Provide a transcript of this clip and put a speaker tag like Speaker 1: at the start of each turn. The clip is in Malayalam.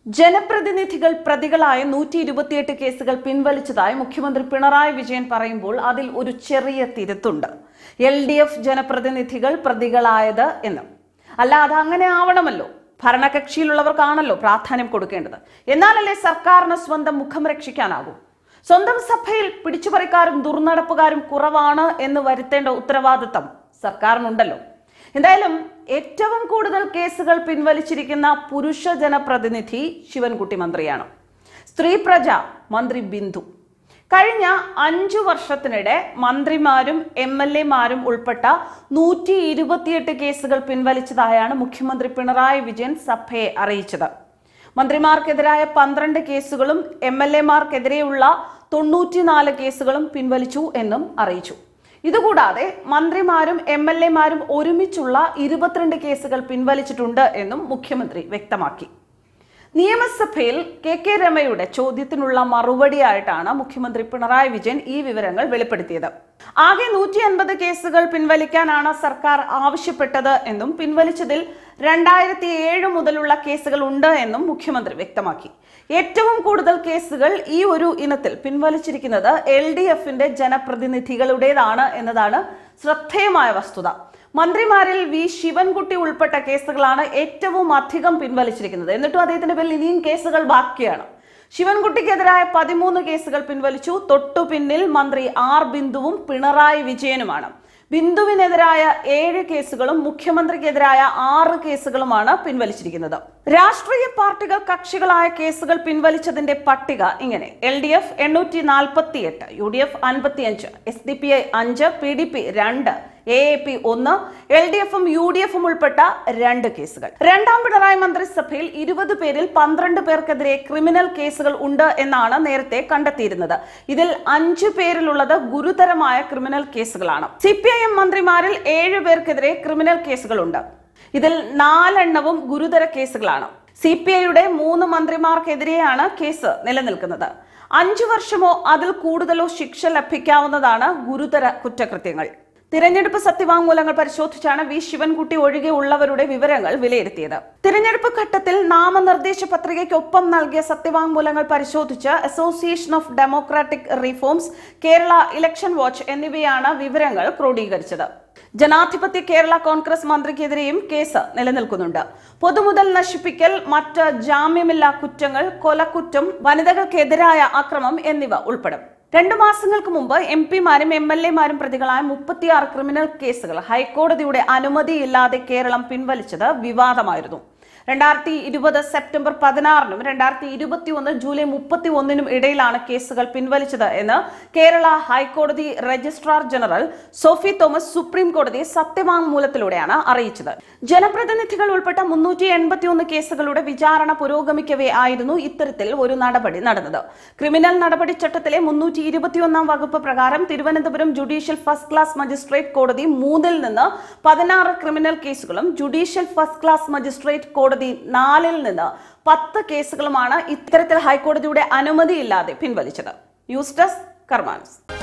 Speaker 1: ജനപ്രതിനിധികൾ പ്രതികളായ നൂറ്റി ഇരുപത്തിയെട്ട് കേസുകൾ പിൻവലിച്ചതായി മുഖ്യമന്ത്രി പിണറായി വിജയൻ പറയുമ്പോൾ അതിൽ ഒരു ചെറിയ തിരുത്തുണ്ട് എൽ ഡി എഫ് ജനപ്രതിനിധികൾ പ്രതികളായത് എന്ന് അല്ല അത് അങ്ങനെ ആവണമല്ലോ ഭരണകക്ഷിയിലുള്ളവർക്കാണല്ലോ പ്രാധാന്യം കൊടുക്കേണ്ടത് എന്നാലല്ലേ സർക്കാരിന് സ്വന്തം മുഖം രക്ഷിക്കാനാകൂ സ്വന്തം സഭയിൽ പിടിച്ചുപറിക്കാരും ദുർനടപ്പുകാരും കുറവാണ് എന്ന് വരുത്തേണ്ട ഉത്തരവാദിത്തം സർക്കാരിനുണ്ടല്ലോ എന്തായാലും ഏറ്റവും കൂടുതൽ കേസുകൾ പിൻവലിച്ചിരിക്കുന്ന പുരുഷ ജനപ്രതിനിധി ശിവൻകുട്ടി മന്ത്രിയാണ് സ്ത്രീ പ്രജ മന്ത്രി ബിന്ദു കഴിഞ്ഞ അഞ്ചു വർഷത്തിനിടെ മന്ത്രിമാരും എം എൽ എമാരും ഉൾപ്പെട്ട നൂറ്റി ഇരുപത്തിയെട്ട് കേസുകൾ പിൻവലിച്ചതായാണ് മുഖ്യമന്ത്രി പിണറായി വിജയൻ സഭയെ അറിയിച്ചത് മന്ത്രിമാർക്കെതിരായ പന്ത്രണ്ട് കേസുകളും എം എൽ എമാർക്കെതിരെയുള്ള തൊണ്ണൂറ്റിനാല് കേസുകളും പിൻവലിച്ചു എന്നും അറിയിച്ചു ഇതുകൂടാതെ മന്ത്രിമാരും എം എൽ എമാരും ഒരുമിച്ചുള്ള ഇരുപത്തിരണ്ട് കേസുകൾ പിൻവലിച്ചിട്ടുണ്ട് എന്നും മുഖ്യമന്ത്രി വ്യക്തമാക്കി നിയമസഭയിൽ കെ കെ രമയുടെ ചോദ്യത്തിനുള്ള മറുപടിയായിട്ടാണ് മുഖ്യമന്ത്രി പിണറായി വിജയൻ ഈ വിവരങ്ങൾ വെളിപ്പെടുത്തിയത് ആകെ നൂറ്റി അൻപത് കേസുകൾ പിൻവലിക്കാനാണ് സർക്കാർ ആവശ്യപ്പെട്ടത് എന്നും പിൻവലിച്ചതിൽ രണ്ടായിരത്തി ഏഴ് മുതലുള്ള കേസുകൾ ഉണ്ട് എന്നും മുഖ്യമന്ത്രി വ്യക്തമാക്കി ഏറ്റവും കൂടുതൽ കേസുകൾ ഈ ഒരു ഇനത്തിൽ പിൻവലിച്ചിരിക്കുന്നത് എൽ ഡി എഫിന്റെ ജനപ്രതിനിധികളുടേതാണ് എന്നതാണ് ശ്രദ്ധേയമായ വസ്തുത മന്ത്രിമാരിൽ വി ശിവൻകുട്ടി ഉൾപ്പെട്ട കേസുകളാണ് ഏറ്റവും അധികം പിൻവലിച്ചിരിക്കുന്നത് എന്നിട്ടും അദ്ദേഹത്തിന്റെ പേരിൽ ഇനിയും കേസുകൾ ബാക്കിയാണ് ശിവൻകുട്ടിക്കെതിരായ പതിമൂന്ന് കേസുകൾ പിൻവലിച്ചു തൊട്ടു പിന്നിൽ മന്ത്രി ആർ ബിന്ദുവും പിണറായി വിജയനുമാണ് ബിന്ദുവിനെതിരായ ഏഴ് കേസുകളും മുഖ്യമന്ത്രിക്കെതിരായ ആറ് കേസുകളുമാണ് പിൻവലിച്ചിരിക്കുന്നത് രാഷ്ട്രീയ പാർട്ടികൾ കക്ഷികളായ കേസുകൾ പിൻവലിച്ചതിന്റെ പട്ടിക ഇങ്ങനെ എൽ ഡി എഫ് എണ്ണൂറ്റി നാൽപ്പത്തി എട്ട് യു ഡി എഫ് അൻപത്തിയഞ്ച് എസ് ഡി പി ഐ അഞ്ച് പി ഡി പി രണ്ട് എ എ പി ഒന്ന് എൽ ഡി എഫും യു ഡി എഫും ഉൾപ്പെട്ട രണ്ട് കേസുകൾ രണ്ടാം പിണറായി മന്ത്രിസഭയിൽ ഇരുപത് പേരിൽ പന്ത്രണ്ട് പേർക്കെതിരെ ക്രിമിനൽ കേസുകൾ ഉണ്ട് എന്നാണ് നേരത്തെ കണ്ടെത്തിയിരുന്നത് ഇതിൽ അഞ്ചു പേരിലുള്ളത് ഗുരുതരമായ ക്രിമിനൽ കേസുകളാണ് സി പി ഐ എം മന്ത്രിമാരിൽ ഏഴ് പേർക്കെതിരെ ക്രിമിനൽ കേസുകളുണ്ട് ഇതിൽ നാലെണ്ണവും ഗുരുതര കേസുകളാണ് സി പി ഐയുടെ മൂന്ന് മന്ത്രിമാർക്കെതിരെയാണ് കേസ് നിലനിൽക്കുന്നത് അഞ്ചു വർഷമോ അതിൽ കൂടുതലോ ശിക്ഷ ലഭിക്കാവുന്നതാണ് ഗുരുതര കുറ്റകൃത്യങ്ങൾ തിരഞ്ഞെടുപ്പ് സത്യവാങ്മൂലങ്ങൾ പരിശോധിച്ചാണ് വി ശിവൻകുട്ടി ഒഴികെയുള്ളവരുടെ വിവരങ്ങൾ വിലയിരുത്തിയത് തിരഞ്ഞെടുപ്പ് ഘട്ടത്തിൽ നാമനിർദ്ദേശ പത്രികയ്ക്കൊപ്പം നൽകിയ സത്യവാങ്മൂലങ്ങൾ പരിശോധിച്ച് association of democratic reforms Kerala election watch എന്നിവയാണ് വിവരങ്ങൾ ക്രോഡീകരിച്ചത് ജനാധിപത്യ കേരള കോൺഗ്രസ് മന്ത്രിക്കെതിരെയും കേസ് നിലനിൽക്കുന്നുണ്ട് പൊതുമുതൽ നശിപ്പിക്കൽ മറ്റ് ജാമ്യമില്ലാ കുറ്റങ്ങൾ കൊലക്കുറ്റം വനിതകൾക്കെതിരായ അക്രമം എന്നിവ ഉൾപ്പെടും രണ്ടു മാസങ്ങൾക്ക് മുമ്പ് എം പിമാരും എം എൽ എമാരും പ്രതികളായ മുപ്പത്തിയാറ് ക്രിമിനൽ കേസുകൾ ഹൈക്കോടതിയുടെ അനുമതിയില്ലാതെ കേരളം പിൻവലിച്ചത് വിവാദമായിരുന്നു രണ്ടായിരത്തി ഇരുപത് സെപ്റ്റംബർ പതിനാറിനും രണ്ടായിരത്തി ഇരുപത്തി ഒന്ന് ജൂലൈ മുപ്പത്തി ഒന്നിനും ഇടയിലാണ് കേസുകൾ പിൻവലിച്ചത് എന്ന് കേരള ഹൈക്കോടതി registrar general Sofi Thomas supreme കോടതി സത്യവാങ്മൂലത്തിലൂടെയാണ് അറിയിച്ചത് ജനപ്രതിനിധികൾ ഉൾപ്പെട്ട മുന്നൂറ്റി എൺപത്തി ഒന്ന് കേസുകളുടെ വിചാരണ പുരോഗമിക്കവേ ആയിരുന്നു ഇത്തരത്തിൽ ഒരു നടപടി നടന്നത് ക്രിമിനൽ നടപടി ചട്ടത്തിലെ മുന്നൂറ്റി ഇരുപത്തിയൊന്നാം വകുപ്പ് പ്രകാരം Thiruvananthapuram judicial first class magistrate കോടതി മൂന്നിൽ നിന്ന് പതിനാറ് ക്രിമിനൽ കേസുകളും ജുഡീഷ്യൽ ഫസ്റ്റ് ക്ലാസ് മജിസ്ട്രേറ്റ് കോടതി നാലിൽ നിന്ന് പത്ത് കേസുകളുമാണ് ഇത്തരത്തിൽ ഹൈക്കോടതിയുടെ അനുമതിയില്ലാതെ പിൻവലിച്ചത് ന്യൂസ് ഡെസ്ക് കർമാൻസ്